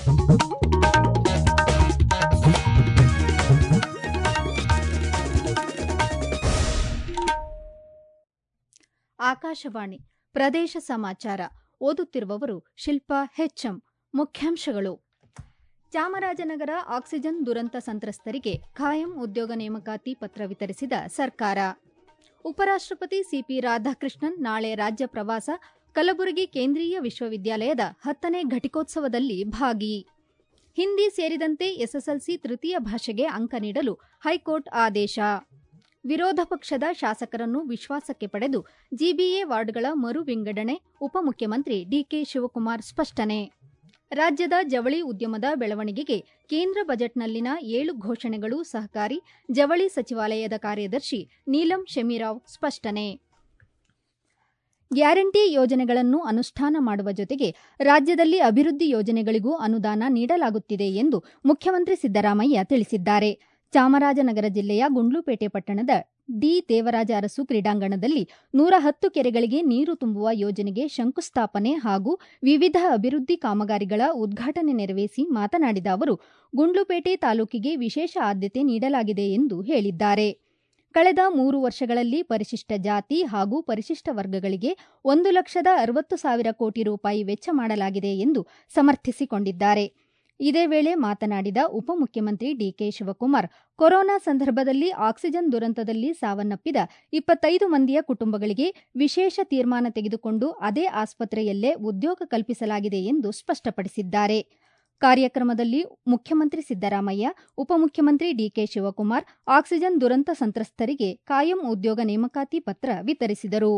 ಆಕಾಶವಾಣಿ ಪ್ರದೇಶ ಸಮಾಚಾರ ಓದುತ್ತಿರುವವರು ಶಿಲ್ಪಾ ಹೆಚ್ಎಂ ಮುಖ್ಯಾಂಶಗಳು ಚಾಮರಾಜನಗರ ಆಕ್ಸಿಜನ್ ದುರಂತ ಸಂತ್ರಸ್ತರಿಗೆ ಖಾಯಂ ಉದ್ಯೋಗ ನೇಮಕಾತಿ ಪತ್ರ ವಿತರಿಸಿದ ಸರ್ಕಾರ ಉಪರಾಷ್ಟಪತಿ ಸಿಪಿ ರಾಧಾಕೃಷ್ಣನ್ ನಾಳೆ ರಾಜ್ಯ ಪ್ರವಾಸ ಕಲಬುರಗಿ ಕೇಂದ್ರೀಯ ವಿಶ್ವವಿದ್ಯಾಲಯದ ಹತ್ತನೇ ಘಟಿಕೋತ್ಸವದಲ್ಲಿ ಭಾಗಿ ಹಿಂದಿ ಸೇರಿದಂತೆ ಎಸ್ಎಸ್ಎಲ್ಸಿ ತೃತೀಯ ಭಾಷೆಗೆ ಅಂಕ ನೀಡಲು ಹೈಕೋರ್ಟ್ ಆದೇಶ ವಿರೋಧ ಪಕ್ಷದ ಶಾಸಕರನ್ನು ವಿಶ್ವಾಸಕ್ಕೆ ಪಡೆದು ಜಿಬಿಎ ವಾರ್ಡ್ಗಳ ಮರು ವಿಂಗಡಣೆ ಉಪಮುಖ್ಯಮಂತ್ರಿ ಡಿಕೆ ಶಿವಕುಮಾರ್ ಸ್ಪಷ್ಟನೆ ರಾಜ್ಯದ ಜವಳಿ ಉದ್ಯಮದ ಬೆಳವಣಿಗೆಗೆ ಕೇಂದ್ರ ಬಜೆಟ್ನಲ್ಲಿನ ಏಳು ಘೋಷಣೆಗಳು ಸಹಕಾರಿ ಜವಳಿ ಸಚಿವಾಲಯದ ಕಾರ್ಯದರ್ಶಿ ನೀಲಂ ಶಮೀರಾವ್ ಸ್ಪಷ್ಟನೆ ಗ್ಯಾರಂಟಿ ಯೋಜನೆಗಳನ್ನು ಅನುಷ್ಠಾನ ಮಾಡುವ ಜೊತೆಗೆ ರಾಜ್ಯದಲ್ಲಿ ಅಭಿವೃದ್ಧಿ ಯೋಜನೆಗಳಿಗೂ ಅನುದಾನ ನೀಡಲಾಗುತ್ತಿದೆ ಎಂದು ಮುಖ್ಯಮಂತ್ರಿ ಸಿದ್ದರಾಮಯ್ಯ ತಿಳಿಸಿದ್ದಾರೆ ಚಾಮರಾಜನಗರ ಜಿಲ್ಲೆಯ ಗುಂಡ್ಲುಪೇಟೆ ಪಟ್ಟಣದ ಡಿ ದೇವರಾಜ ಅರಸು ಕ್ರೀಡಾಂಗಣದಲ್ಲಿ ನೂರ ಹತ್ತು ಕೆರೆಗಳಿಗೆ ನೀರು ತುಂಬುವ ಯೋಜನೆಗೆ ಶಂಕುಸ್ಥಾಪನೆ ಹಾಗೂ ವಿವಿಧ ಅಭಿವೃದ್ಧಿ ಕಾಮಗಾರಿಗಳ ಉದ್ಘಾಟನೆ ನೆರವೇರಿಸಿ ಮಾತನಾಡಿದ ಅವರು ಗುಂಡ್ಲುಪೇಟೆ ತಾಲೂಕಿಗೆ ವಿಶೇಷ ಆದ್ಯತೆ ನೀಡಲಾಗಿದೆ ಎಂದು ಹೇಳಿದ್ದಾರೆ ಕಳೆದ ಮೂರು ವರ್ಷಗಳಲ್ಲಿ ಪರಿಶಿಷ್ಟ ಜಾತಿ ಹಾಗೂ ಪರಿಶಿಷ್ಟ ವರ್ಗಗಳಿಗೆ ಒಂದು ಲಕ್ಷದ ಅರವತ್ತು ಸಾವಿರ ಕೋಟಿ ರೂಪಾಯಿ ವೆಚ್ಚ ಮಾಡಲಾಗಿದೆ ಎಂದು ಸಮರ್ಥಿಸಿಕೊಂಡಿದ್ದಾರೆ ಇದೇ ವೇಳೆ ಮಾತನಾಡಿದ ಉಪಮುಖ್ಯಮಂತ್ರಿ ಡಿಕೆ ಶಿವಕುಮಾರ್ ಕೊರೋನಾ ಸಂದರ್ಭದಲ್ಲಿ ಆಕ್ಸಿಜನ್ ದುರಂತದಲ್ಲಿ ಸಾವನ್ನಪ್ಪಿದ ಇಪ್ಪತ್ತೈದು ಮಂದಿಯ ಕುಟುಂಬಗಳಿಗೆ ವಿಶೇಷ ತೀರ್ಮಾನ ತೆಗೆದುಕೊಂಡು ಅದೇ ಆಸ್ಪತ್ರೆಯಲ್ಲೇ ಉದ್ಯೋಗ ಕಲ್ಪಿಸಲಾಗಿದೆ ಎಂದು ಸ್ಪಷ್ಟಪಡಿಸಿದ್ದಾರೆ ಕಾರ್ಯಕ್ರಮದಲ್ಲಿ ಮುಖ್ಯಮಂತ್ರಿ ಸಿದ್ದರಾಮಯ್ಯ ಉಪಮುಖ್ಯಮಂತ್ರಿ ಡಿಕೆ ಶಿವಕುಮಾರ್ ಆಕ್ಸಿಜನ್ ದುರಂತ ಸಂತ್ರಸ್ತರಿಗೆ ಕಾಯಂ ಉದ್ಯೋಗ ನೇಮಕಾತಿ ಪತ್ರ ವಿತರಿಸಿದರು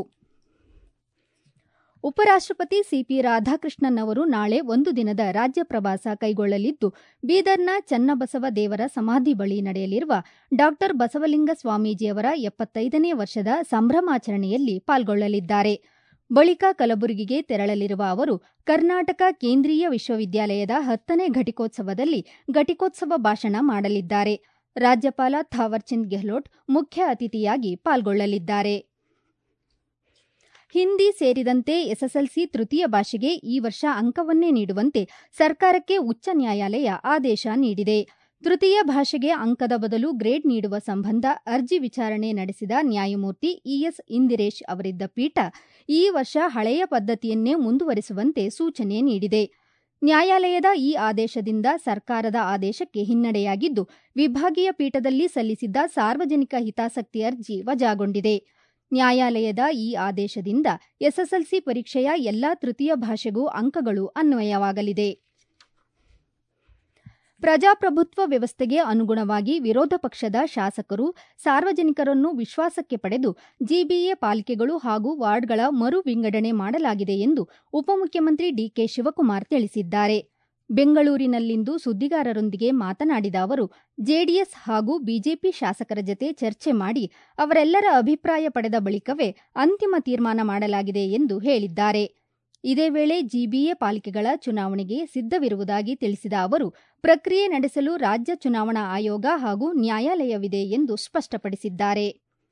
ಉಪರಾಷ್ಟಪತಿ ಸಿಪಿ ರಾಧಾಕೃಷ್ಣನ್ ಅವರು ನಾಳೆ ಒಂದು ದಿನದ ರಾಜ್ಯ ಪ್ರವಾಸ ಕೈಗೊಳ್ಳಲಿದ್ದು ಬೀದರ್ನ ಚನ್ನಬಸವ ದೇವರ ಸಮಾಧಿ ಬಳಿ ನಡೆಯಲಿರುವ ಡಾ ಬಸವಲಿಂಗ ಸ್ವಾಮೀಜಿಯವರ ಎಪ್ಪತ್ತೈದನೇ ವರ್ಷದ ಸಂಭ್ರಮಾಚರಣೆಯಲ್ಲಿ ಪಾಲ್ಗೊಳ್ಳಲಿದ್ದಾರೆ ಬಳಿಕ ಕಲಬುರಗಿಗೆ ತೆರಳಲಿರುವ ಅವರು ಕರ್ನಾಟಕ ಕೇಂದ್ರೀಯ ವಿಶ್ವವಿದ್ಯಾಲಯದ ಹತ್ತನೇ ಘಟಿಕೋತ್ಸವದಲ್ಲಿ ಘಟಿಕೋತ್ಸವ ಭಾಷಣ ಮಾಡಲಿದ್ದಾರೆ ರಾಜ್ಯಪಾಲ ಥಾವರ್ಚಂದ್ ಗೆಹ್ಲೋಟ್ ಮುಖ್ಯ ಅತಿಥಿಯಾಗಿ ಪಾಲ್ಗೊಳ್ಳಲಿದ್ದಾರೆ ಹಿಂದಿ ಸೇರಿದಂತೆ ಎಸ್ಎಸ್ಎಲ್ಸಿ ತೃತೀಯ ಭಾಷೆಗೆ ಈ ವರ್ಷ ಅಂಕವನ್ನೇ ನೀಡುವಂತೆ ಸರ್ಕಾರಕ್ಕೆ ಉಚ್ಚ ನ್ಯಾಯಾಲಯ ಆದೇಶ ನೀಡಿದೆ ತೃತೀಯ ಭಾಷೆಗೆ ಅಂಕದ ಬದಲು ಗ್ರೇಡ್ ನೀಡುವ ಸಂಬಂಧ ಅರ್ಜಿ ವಿಚಾರಣೆ ನಡೆಸಿದ ನ್ಯಾಯಮೂರ್ತಿ ಇಎಸ್ ಇಂದಿರೇಶ್ ಅವರಿದ್ದ ಪೀಠ ಈ ವರ್ಷ ಹಳೆಯ ಪದ್ಧತಿಯನ್ನೇ ಮುಂದುವರಿಸುವಂತೆ ಸೂಚನೆ ನೀಡಿದೆ ನ್ಯಾಯಾಲಯದ ಈ ಆದೇಶದಿಂದ ಸರ್ಕಾರದ ಆದೇಶಕ್ಕೆ ಹಿನ್ನಡೆಯಾಗಿದ್ದು ವಿಭಾಗೀಯ ಪೀಠದಲ್ಲಿ ಸಲ್ಲಿಸಿದ್ದ ಸಾರ್ವಜನಿಕ ಹಿತಾಸಕ್ತಿ ಅರ್ಜಿ ವಜಾಗೊಂಡಿದೆ ನ್ಯಾಯಾಲಯದ ಈ ಆದೇಶದಿಂದ ಎಸ್ಎಸ್ಎಲ್ಸಿ ಪರೀಕ್ಷೆಯ ಎಲ್ಲಾ ತೃತೀಯ ಭಾಷೆಗೂ ಅಂಕಗಳು ಅನ್ವಯವಾಗಲಿದೆ ಪ್ರಜಾಪ್ರಭುತ್ವ ವ್ಯವಸ್ಥೆಗೆ ಅನುಗುಣವಾಗಿ ವಿರೋಧ ಪಕ್ಷದ ಶಾಸಕರು ಸಾರ್ವಜನಿಕರನ್ನು ವಿಶ್ವಾಸಕ್ಕೆ ಪಡೆದು ಜಿಬಿಎ ಪಾಲಿಕೆಗಳು ಹಾಗೂ ವಾರ್ಡ್ಗಳ ಮರು ವಿಂಗಡಣೆ ಮಾಡಲಾಗಿದೆ ಎಂದು ಉಪಮುಖ್ಯಮಂತ್ರಿ ಡಿಕೆ ಶಿವಕುಮಾರ್ ತಿಳಿಸಿದ್ದಾರೆ ಬೆಂಗಳೂರಿನಲ್ಲಿಂದು ಸುದ್ದಿಗಾರರೊಂದಿಗೆ ಮಾತನಾಡಿದ ಅವರು ಜೆಡಿಎಸ್ ಹಾಗೂ ಬಿಜೆಪಿ ಶಾಸಕರ ಜತೆ ಚರ್ಚೆ ಮಾಡಿ ಅವರೆಲ್ಲರ ಅಭಿಪ್ರಾಯ ಪಡೆದ ಬಳಿಕವೇ ಅಂತಿಮ ತೀರ್ಮಾನ ಮಾಡಲಾಗಿದೆ ಎಂದು ಹೇಳಿದ್ದಾರೆ ಇದೇ ವೇಳೆ ಜಿಬಿಎ ಪಾಲಿಕೆಗಳ ಚುನಾವಣೆಗೆ ಸಿದ್ದವಿರುವುದಾಗಿ ತಿಳಿಸಿದ ಅವರು ಪ್ರಕ್ರಿಯೆ ನಡೆಸಲು ರಾಜ್ಯ ಚುನಾವಣಾ ಆಯೋಗ ಹಾಗೂ ನ್ಯಾಯಾಲಯವಿದೆ ಎಂದು ಸ್ಪಷ್ಟಪಡಿಸಿದ್ದಾರೆ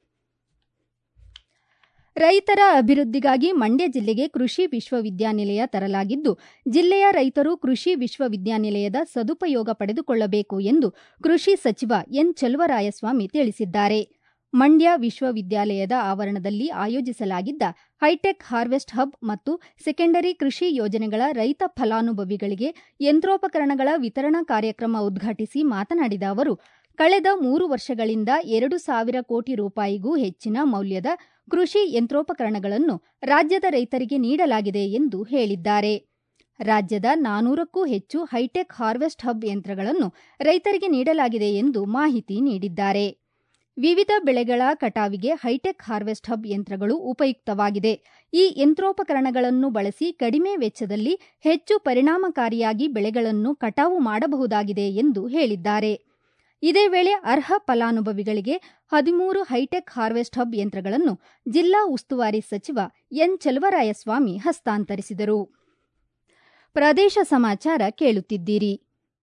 ರೈತರ ಅಭಿವೃದ್ಧಿಗಾಗಿ ಮಂಡ್ಯ ಜಿಲ್ಲೆಗೆ ಕೃಷಿ ವಿಶ್ವವಿದ್ಯಾನಿಲಯ ತರಲಾಗಿದ್ದು ಜಿಲ್ಲೆಯ ರೈತರು ಕೃಷಿ ವಿಶ್ವವಿದ್ಯಾನಿಲಯದ ಸದುಪಯೋಗ ಪಡೆದುಕೊಳ್ಳಬೇಕು ಎಂದು ಕೃಷಿ ಸಚಿವ ಎನ್ ಚೆಲುವರಾಯಸ್ವಾಮಿ ತಿಳಿಸಿದ್ದಾರೆ ಮಂಡ್ಯ ವಿಶ್ವವಿದ್ಯಾಲಯದ ಆವರಣದಲ್ಲಿ ಆಯೋಜಿಸಲಾಗಿದ್ದ ಹೈಟೆಕ್ ಹಾರ್ವೆಸ್ಟ್ ಹಬ್ ಮತ್ತು ಸೆಕೆಂಡರಿ ಕೃಷಿ ಯೋಜನೆಗಳ ರೈತ ಫಲಾನುಭವಿಗಳಿಗೆ ಯಂತ್ರೋಪಕರಣಗಳ ವಿತರಣಾ ಕಾರ್ಯಕ್ರಮ ಉದ್ಘಾಟಿಸಿ ಮಾತನಾಡಿದ ಅವರು ಕಳೆದ ಮೂರು ವರ್ಷಗಳಿಂದ ಎರಡು ಸಾವಿರ ಕೋಟಿ ರೂಪಾಯಿಗೂ ಹೆಚ್ಚಿನ ಮೌಲ್ಯದ ಕೃಷಿ ಯಂತ್ರೋಪಕರಣಗಳನ್ನು ರಾಜ್ಯದ ರೈತರಿಗೆ ನೀಡಲಾಗಿದೆ ಎಂದು ಹೇಳಿದ್ದಾರೆ ರಾಜ್ಯದ ನಾನೂರಕ್ಕೂ ಹೆಚ್ಚು ಹೈಟೆಕ್ ಹಾರ್ವೆಸ್ಟ್ ಹಬ್ ಯಂತ್ರಗಳನ್ನು ರೈತರಿಗೆ ನೀಡಲಾಗಿದೆ ಎಂದು ಮಾಹಿತಿ ನೀಡಿದ್ದಾರೆ ವಿವಿಧ ಬೆಳೆಗಳ ಕಟಾವಿಗೆ ಹೈಟೆಕ್ ಹಾರ್ವೆಸ್ಟ್ ಹಬ್ ಯಂತ್ರಗಳು ಉಪಯುಕ್ತವಾಗಿದೆ ಈ ಯಂತ್ರೋಪಕರಣಗಳನ್ನು ಬಳಸಿ ಕಡಿಮೆ ವೆಚ್ಚದಲ್ಲಿ ಹೆಚ್ಚು ಪರಿಣಾಮಕಾರಿಯಾಗಿ ಬೆಳೆಗಳನ್ನು ಕಟಾವು ಮಾಡಬಹುದಾಗಿದೆ ಎಂದು ಹೇಳಿದ್ದಾರೆ ಇದೇ ವೇಳೆ ಅರ್ಹ ಫಲಾನುಭವಿಗಳಿಗೆ ಹದಿಮೂರು ಹೈಟೆಕ್ ಹಾರ್ವೆಸ್ಟ್ ಹಬ್ ಯಂತ್ರಗಳನ್ನು ಜಿಲ್ಲಾ ಉಸ್ತುವಾರಿ ಸಚಿವ ಎನ್ ಚೆಲುವರಾಯಸ್ವಾಮಿ ಹಸ್ತಾಂತರಿಸಿದರು ಪ್ರದೇಶ ಸಮಾಚಾರ ಕೇಳುತ್ತಿದ್ದೀರಿ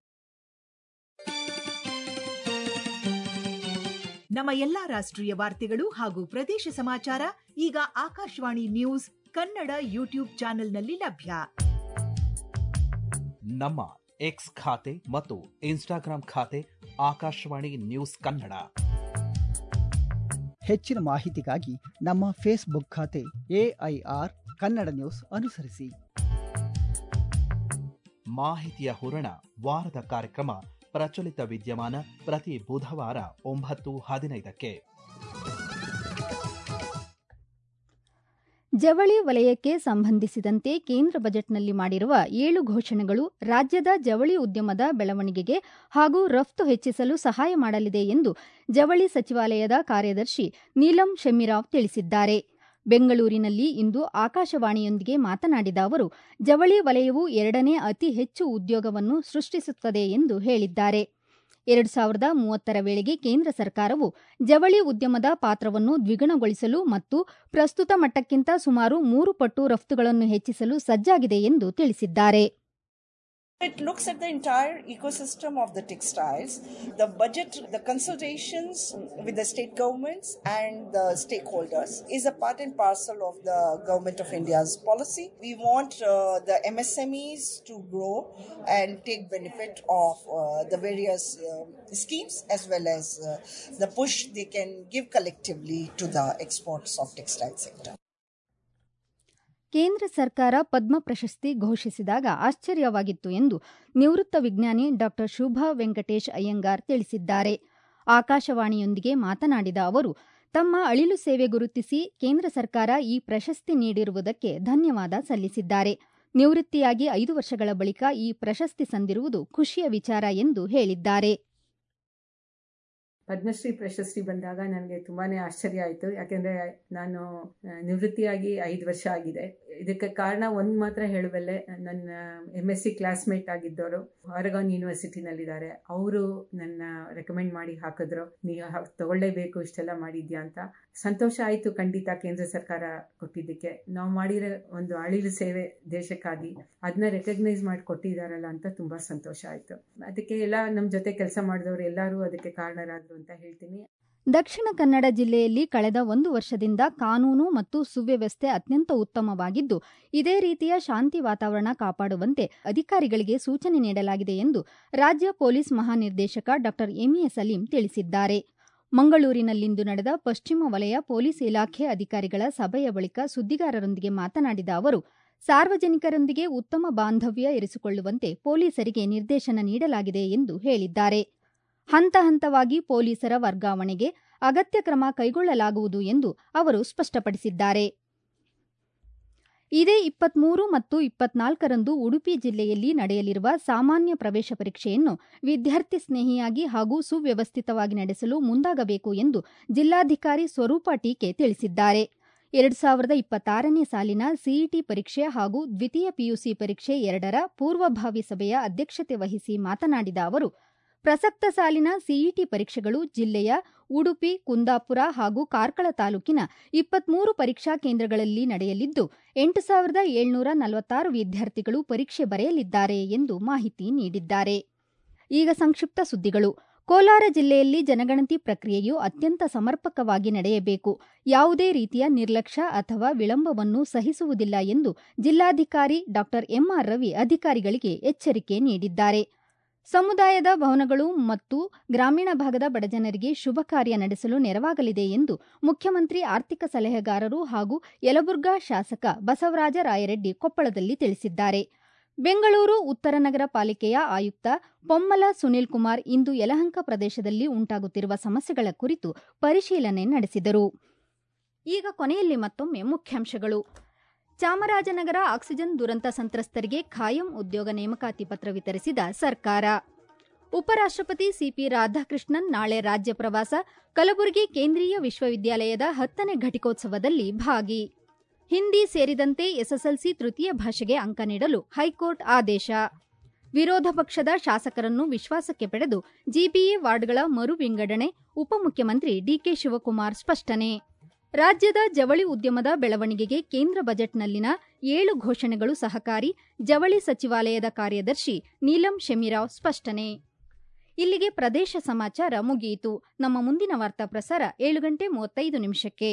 ನಮ್ಮ ಎಲ್ಲಾ ರಾಷ್ಟ್ರೀಯ ವಾರ್ತೆಗಳು ಹಾಗೂ ಪ್ರದೇಶ ಸಮಾಚಾರ ಈಗ ಆಕಾಶವಾಣಿ ನ್ಯೂಸ್ ಕನ್ನಡ ಯೂಟ್ಯೂಬ್ ಚಾನೆಲ್ನಲ್ಲಿ ಲಭ್ಯ ನಮ್ಮ ಎಕ್ಸ್ ಖಾತೆ ಮತ್ತು ಇನ್ಸ್ಟಾಗ್ರಾಂ ಖಾತೆ ಆಕಾಶವಾಣಿ ನ್ಯೂಸ್ ಕನ್ನಡ ಹೆಚ್ಚಿನ ಮಾಹಿತಿಗಾಗಿ ನಮ್ಮ ಫೇಸ್ಬುಕ್ ಖಾತೆ ಎಐಆರ್ ಕನ್ನಡ ನ್ಯೂಸ್ ಅನುಸರಿಸಿ ಮಾಹಿತಿಯ ಹೂರಣ ವಾರದ ಕಾರ್ಯಕ್ರಮ ಪ್ರಚಲಿತ ವಿದ್ಯಮಾನ ಪ್ರತಿ ಬುಧವಾರ ಒಂಬತ್ತು ಹದಿನೈದಕ್ಕೆ ಜವಳಿ ವಲಯಕ್ಕೆ ಸಂಬಂಧಿಸಿದಂತೆ ಕೇಂದ್ರ ಬಜೆಟ್ನಲ್ಲಿ ಮಾಡಿರುವ ಏಳು ಘೋಷಣೆಗಳು ರಾಜ್ಯದ ಜವಳಿ ಉದ್ಯಮದ ಬೆಳವಣಿಗೆಗೆ ಹಾಗೂ ರಫ್ತು ಹೆಚ್ಚಿಸಲು ಸಹಾಯ ಮಾಡಲಿದೆ ಎಂದು ಜವಳಿ ಸಚಿವಾಲಯದ ಕಾರ್ಯದರ್ಶಿ ನೀಲಂ ಶೆಮ್ಮಿರಾವ್ ತಿಳಿಸಿದ್ದಾರೆ ಬೆಂಗಳೂರಿನಲ್ಲಿ ಇಂದು ಆಕಾಶವಾಣಿಯೊಂದಿಗೆ ಮಾತನಾಡಿದ ಅವರು ಜವಳಿ ವಲಯವು ಎರಡನೇ ಅತಿ ಹೆಚ್ಚು ಉದ್ಯೋಗವನ್ನು ಸೃಷ್ಟಿಸುತ್ತದೆ ಎಂದು ಹೇಳಿದ್ದಾರೆ ಎರಡು ಸಾವಿರದ ಮೂವತ್ತರ ವೇಳೆಗೆ ಕೇಂದ್ರ ಸರ್ಕಾರವು ಜವಳಿ ಉದ್ಯಮದ ಪಾತ್ರವನ್ನು ದ್ವಿಗುಣಗೊಳಿಸಲು ಮತ್ತು ಪ್ರಸ್ತುತ ಮಟ್ಟಕ್ಕಿಂತ ಸುಮಾರು ಮೂರು ಪಟ್ಟು ರಫ್ತುಗಳನ್ನು ಹೆಚ್ಚಿಸಲು ಸಜ್ಜಾಗಿದೆ ಎಂದು ತಿಳಿಸಿದ್ದಾರೆ It looks at the entire ecosystem of the textiles, the budget, the consultations with the state governments and the stakeholders is a part and parcel of the government of India's policy. We want uh, the MSMEs to grow and take benefit of uh, the various uh, schemes as well as uh, the push they can give collectively to the exports of textile sector. ಕೇಂದ್ರ ಸರ್ಕಾರ ಪದ್ಮ ಪ್ರಶಸ್ತಿ ಘೋಷಿಸಿದಾಗ ಆಶ್ಚರ್ಯವಾಗಿತ್ತು ಎಂದು ನಿವೃತ್ತ ವಿಜ್ಞಾನಿ ಡಾ ಶುಭಾ ವೆಂಕಟೇಶ್ ಅಯ್ಯಂಗಾರ್ ತಿಳಿಸಿದ್ದಾರೆ ಆಕಾಶವಾಣಿಯೊಂದಿಗೆ ಮಾತನಾಡಿದ ಅವರು ತಮ್ಮ ಅಳಿಲು ಸೇವೆ ಗುರುತಿಸಿ ಕೇಂದ್ರ ಸರ್ಕಾರ ಈ ಪ್ರಶಸ್ತಿ ನೀಡಿರುವುದಕ್ಕೆ ಧನ್ಯವಾದ ಸಲ್ಲಿಸಿದ್ದಾರೆ ನಿವೃತ್ತಿಯಾಗಿ ಐದು ವರ್ಷಗಳ ಬಳಿಕ ಈ ಪ್ರಶಸ್ತಿ ಸಂದಿರುವುದು ಖುಷಿಯ ವಿಚಾರ ಎಂದು ಹೇಳಿದ್ದಾರೆ ಪದ್ಮಶ್ರೀ ಪ್ರಶಸ್ತಿ ಬಂದಾಗ ನನಗೆ ತುಂಬಾನೇ ಆಶ್ಚರ್ಯ ಆಯಿತು ಯಾಕೆಂದರೆ ನಾನು ನಿವೃತ್ತಿಯಾಗಿ ಐದು ವರ್ಷ ಆಗಿದೆ ಇದಕ್ಕೆ ಕಾರಣ ಒಂದು ಮಾತ್ರ ಹೇಳಬಲ್ಲೆ ನನ್ನ ಎಮ್ ಎಸ್ ಸಿ ಕ್ಲಾಸ್ಮೇಟ್ ಆಗಿದ್ದವರು ಆರಗಾನ್ ಯೂನಿವರ್ಸಿಟಿನಲ್ಲಿದ್ದಾರೆ ಅವರು ನನ್ನ ರೆಕಮೆಂಡ್ ಮಾಡಿ ಹಾಕಿದ್ರು ನೀವು ತಗೊಳ್ಳೇಬೇಕು ಇಷ್ಟೆಲ್ಲ ಮಾಡಿದ್ಯಾ ಅಂತ ಸಂತೋಷ ಆಯಿತು ಖಂಡಿತ ಕೇಂದ್ರ ಸರ್ಕಾರ ಕೊಟ್ಟಿದ್ದಕ್ಕೆ ನಾವು ಮಾಡಿರೋ ಒಂದು ಅಳಿಲು ಸೇವೆ ದೇಶಕ್ಕಾಗಿ ಅದನ್ನ ರೆಕಗ್ನೈಸ್ ಮಾಡಿ ಕೊಟ್ಟಿದ್ದಾರಲ್ಲ ಅಂತ ತುಂಬ ಸಂತೋಷ ಆಯಿತು ಅದಕ್ಕೆ ಎಲ್ಲ ನಮ್ಮ ಜೊತೆ ಕೆಲಸ ಮಾಡಿದವರು ಎಲ್ಲರೂ ಅದಕ್ಕೆ ಕಾರಣರಾದರು ಅಂತ ಹೇಳ್ತೀನಿ ದಕ್ಷಿಣ ಕನ್ನಡ ಜಿಲ್ಲೆಯಲ್ಲಿ ಕಳೆದ ಒಂದು ವರ್ಷದಿಂದ ಕಾನೂನು ಮತ್ತು ಸುವ್ಯವಸ್ಥೆ ಅತ್ಯಂತ ಉತ್ತಮವಾಗಿದ್ದು ಇದೇ ರೀತಿಯ ಶಾಂತಿ ವಾತಾವರಣ ಕಾಪಾಡುವಂತೆ ಅಧಿಕಾರಿಗಳಿಗೆ ಸೂಚನೆ ನೀಡಲಾಗಿದೆ ಎಂದು ರಾಜ್ಯ ಪೊಲೀಸ್ ಮಹಾನಿರ್ದೇಶಕ ಡಾ ಎಂಎ ಸಲೀಂ ತಿಳಿಸಿದ್ದಾರೆ ಮಂಗಳೂರಿನಲ್ಲಿಂದು ನಡೆದ ಪಶ್ಚಿಮ ವಲಯ ಪೊಲೀಸ್ ಇಲಾಖೆ ಅಧಿಕಾರಿಗಳ ಸಭೆಯ ಬಳಿಕ ಸುದ್ದಿಗಾರರೊಂದಿಗೆ ಮಾತನಾಡಿದ ಅವರು ಸಾರ್ವಜನಿಕರೊಂದಿಗೆ ಉತ್ತಮ ಬಾಂಧವ್ಯ ಇರಿಸಿಕೊಳ್ಳುವಂತೆ ಪೊಲೀಸರಿಗೆ ನಿರ್ದೇಶನ ನೀಡಲಾಗಿದೆ ಎಂದು ಹೇಳಿದ್ದಾರೆ ಹಂತ ಹಂತವಾಗಿ ಪೊಲೀಸರ ವರ್ಗಾವಣೆಗೆ ಅಗತ್ಯ ಕ್ರಮ ಕೈಗೊಳ್ಳಲಾಗುವುದು ಎಂದು ಅವರು ಸ್ಪಷ್ಟಪಡಿಸಿದ್ದಾರೆ ಇದೇ ಇಪ್ಪತ್ಮೂರು ಮತ್ತು ಇಪ್ಪತ್ನಾಲ್ಕರಂದು ಉಡುಪಿ ಜಿಲ್ಲೆಯಲ್ಲಿ ನಡೆಯಲಿರುವ ಸಾಮಾನ್ಯ ಪ್ರವೇಶ ಪರೀಕ್ಷೆಯನ್ನು ವಿದ್ಯಾರ್ಥಿ ಸ್ನೇಹಿಯಾಗಿ ಹಾಗೂ ಸುವ್ಯವಸ್ಥಿತವಾಗಿ ನಡೆಸಲು ಮುಂದಾಗಬೇಕು ಎಂದು ಜಿಲ್ಲಾಧಿಕಾರಿ ಸ್ವರೂಪ ಟೀಕೆ ತಿಳಿಸಿದ್ದಾರೆ ಎರಡು ಸಾವಿರದ ಇಪ್ಪತ್ತಾರನೇ ಸಾಲಿನ ಸಿಇಟಿ ಪರೀಕ್ಷೆ ಹಾಗೂ ದ್ವಿತೀಯ ಪಿಯುಸಿ ಪರೀಕ್ಷೆ ಎರಡರ ಪೂರ್ವಭಾವಿ ಸಭೆಯ ಅಧ್ಯಕ್ಷತೆ ವಹಿಸಿ ಮಾತನಾಡಿದ ಅವರು ಪ್ರಸಕ್ತ ಸಾಲಿನ ಸಿಇಟಿ ಪರೀಕ್ಷೆಗಳು ಜಿಲ್ಲೆಯ ಉಡುಪಿ ಕುಂದಾಪುರ ಹಾಗೂ ಕಾರ್ಕಳ ತಾಲೂಕಿನ ಇಪ್ಪತ್ಮೂರು ಪರೀಕ್ಷಾ ಕೇಂದ್ರಗಳಲ್ಲಿ ನಡೆಯಲಿದ್ದು ಎಂಟು ಸಾವಿರದ ಏಳ್ನೂರ ನಲವತ್ತಾರು ವಿದ್ಯಾರ್ಥಿಗಳು ಪರೀಕ್ಷೆ ಬರೆಯಲಿದ್ದಾರೆ ಎಂದು ಮಾಹಿತಿ ನೀಡಿದ್ದಾರೆ ಈಗ ಸಂಕ್ಷಿಪ್ತ ಸುದ್ದಿಗಳು ಕೋಲಾರ ಜಿಲ್ಲೆಯಲ್ಲಿ ಜನಗಣತಿ ಪ್ರಕ್ರಿಯೆಯು ಅತ್ಯಂತ ಸಮರ್ಪಕವಾಗಿ ನಡೆಯಬೇಕು ಯಾವುದೇ ರೀತಿಯ ನಿರ್ಲಕ್ಷ್ಯ ಅಥವಾ ವಿಳಂಬವನ್ನು ಸಹಿಸುವುದಿಲ್ಲ ಎಂದು ಜಿಲ್ಲಾಧಿಕಾರಿ ಡಾ ಎಂಆರ್ ರವಿ ಅಧಿಕಾರಿಗಳಿಗೆ ಎಚ್ಚರಿಕೆ ನೀಡಿದ್ದಾರೆ ಸಮುದಾಯದ ಭವನಗಳು ಮತ್ತು ಗ್ರಾಮೀಣ ಭಾಗದ ಬಡಜನರಿಗೆ ಶುಭ ಕಾರ್ಯ ನಡೆಸಲು ನೆರವಾಗಲಿದೆ ಎಂದು ಮುಖ್ಯಮಂತ್ರಿ ಆರ್ಥಿಕ ಸಲಹೆಗಾರರು ಹಾಗೂ ಯಲಬುರ್ಗಾ ಶಾಸಕ ಬಸವರಾಜ ರಾಯರೆಡ್ಡಿ ಕೊಪ್ಪಳದಲ್ಲಿ ತಿಳಿಸಿದ್ದಾರೆ ಬೆಂಗಳೂರು ಉತ್ತರ ನಗರ ಪಾಲಿಕೆಯ ಆಯುಕ್ತ ಪೊಮ್ಮಲ ಸುನೀಲ್ ಕುಮಾರ್ ಇಂದು ಯಲಹಂಕ ಪ್ರದೇಶದಲ್ಲಿ ಉಂಟಾಗುತ್ತಿರುವ ಸಮಸ್ಯೆಗಳ ಕುರಿತು ಪರಿಶೀಲನೆ ನಡೆಸಿದರು ಈಗ ಕೊನೆಯಲ್ಲಿ ಮತ್ತೊಮ್ಮೆ ಮುಖ್ಯಾಂಶಗಳು ಚಾಮರಾಜನಗರ ಆಕ್ಸಿಜನ್ ದುರಂತ ಸಂತ್ರಸ್ತರಿಗೆ ಖಾಯಂ ಉದ್ಯೋಗ ನೇಮಕಾತಿ ಪತ್ರ ವಿತರಿಸಿದ ಸರ್ಕಾರ ಉಪರಾಷ್ಟ್ರಪತಿ ಸಿಪಿ ರಾಧಾಕೃಷ್ಣನ್ ನಾಳೆ ರಾಜ್ಯ ಪ್ರವಾಸ ಕಲಬುರಗಿ ಕೇಂದ್ರೀಯ ವಿಶ್ವವಿದ್ಯಾಲಯದ ಹತ್ತನೇ ಘಟಿಕೋತ್ಸವದಲ್ಲಿ ಭಾಗಿ ಹಿಂದಿ ಸೇರಿದಂತೆ ಎಸ್ಎಸ್ಎಲ್ಸಿ ತೃತೀಯ ಭಾಷೆಗೆ ಅಂಕ ನೀಡಲು ಹೈಕೋರ್ಟ್ ಆದೇಶ ವಿರೋಧ ಪಕ್ಷದ ಶಾಸಕರನ್ನು ವಿಶ್ವಾಸಕ್ಕೆ ಪಡೆದು ಜಿಬಿಎ ವಾರ್ಡ್ಗಳ ಮರು ವಿಂಗಡಣೆ ಉಪಮುಖ್ಯಮಂತ್ರಿ ಡಿಕೆ ಶಿವಕುಮಾರ್ ಸ್ಪಷ್ಟನೆ ರಾಜ್ಯದ ಜವಳಿ ಉದ್ಯಮದ ಬೆಳವಣಿಗೆಗೆ ಕೇಂದ್ರ ಬಜೆಟ್ನಲ್ಲಿನ ಏಳು ಘೋಷಣೆಗಳು ಸಹಕಾರಿ ಜವಳಿ ಸಚಿವಾಲಯದ ಕಾರ್ಯದರ್ಶಿ ನೀಲಂ ಶೆಮಿರಾವ್ ಸ್ಪಷ್ಟನೆ ಇಲ್ಲಿಗೆ ಪ್ರದೇಶ ಸಮಾಚಾರ ಮುಗಿಯಿತು ನಮ್ಮ ಮುಂದಿನ ವಾರ್ತಾ ಪ್ರಸಾರ ಏಳು ಗಂಟೆ ಮೂವತ್ತೈದು ನಿಮಿಷಕ್ಕೆ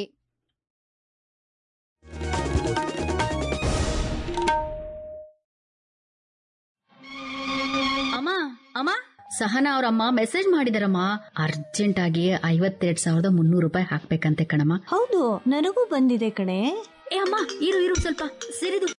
ಅಮ್ಮ ಅಮ್ಮ ಸಹನಾ ಅವ್ರಮ್ಮ ಮೆಸೇಜ್ ಮಾಡಿದಾರಮ್ಮ ಅರ್ಜೆಂಟ್ ಆಗಿ ಐವತ್ತೆರಡ್ ಸಾವಿರದ ಮುನ್ನೂರು ರೂಪಾಯಿ ಹಾಕ್ಬೇಕಂತೆ ಕಣಮ್ಮ ಹೌದು ನನಗೂ ಬಂದಿದೆ ಕಣೆ ಏ ಅಮ್ಮ ಇರು ಇರು ಸ್ವಲ್ಪ ಸಿರಿದು